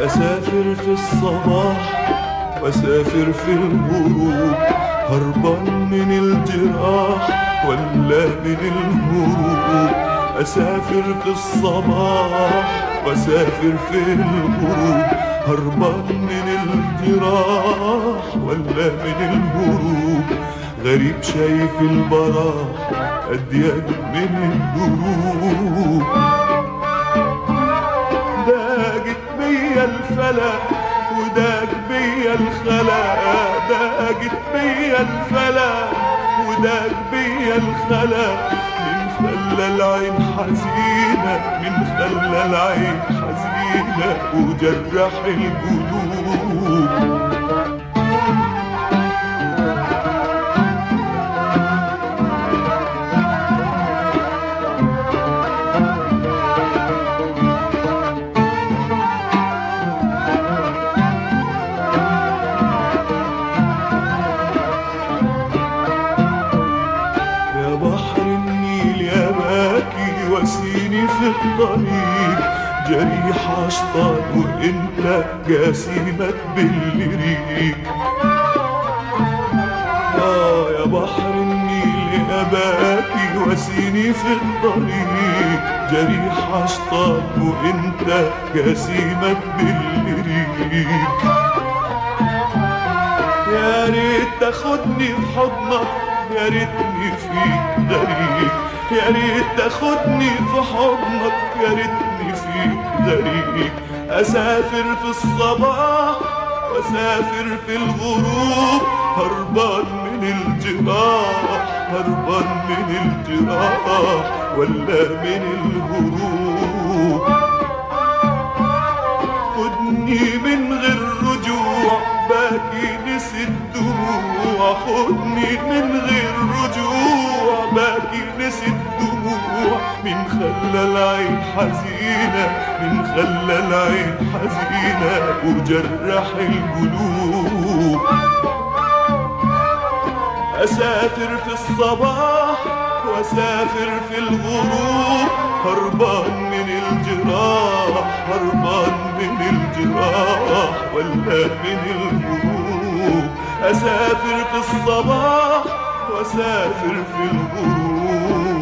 أسافر في الصباح وأسافر في الغروب هربان من الجراح ولا من الهروب أسافر في الصباح وأسافر في الغروب هربان من الجراح ولا من الهروب غريب شايف البراح أديان من الدروب داجت بيا الفلا وداج بيا الخلا داجت بيا الفلا وداج بيا الخلا من خلى العين حزينة من خلى العين حزينة وجرح القلوب يا بحر النيل يا باكي وسيني في الطريق جريح اشطر وانت جسيمك بالريق اه يا بحر النيل يا باكي وسيني في الطريق جريح اشطر وانت جسيمك بالريق يا ريت تاخدني في حضنك يا ريتني فيك غريب يا ريت تاخدني في حضنك يا ريتني فيك غريب اسافر في الصباح واسافر في الغروب هربان من الجراح هربان من الجراح ولا من الهروب خدني من غير رجوع باكي نسي الدموع خدني من غير رجوع باكي نسي الدموع من خلى العين حزينة من خلى العين حزينة وجرح القلوب أسافر في الصباح وأسافر في الغروب هربان من الجراح هربان من الجراح ولا من الغروب أسافر في الصباح وأسافر في الغروب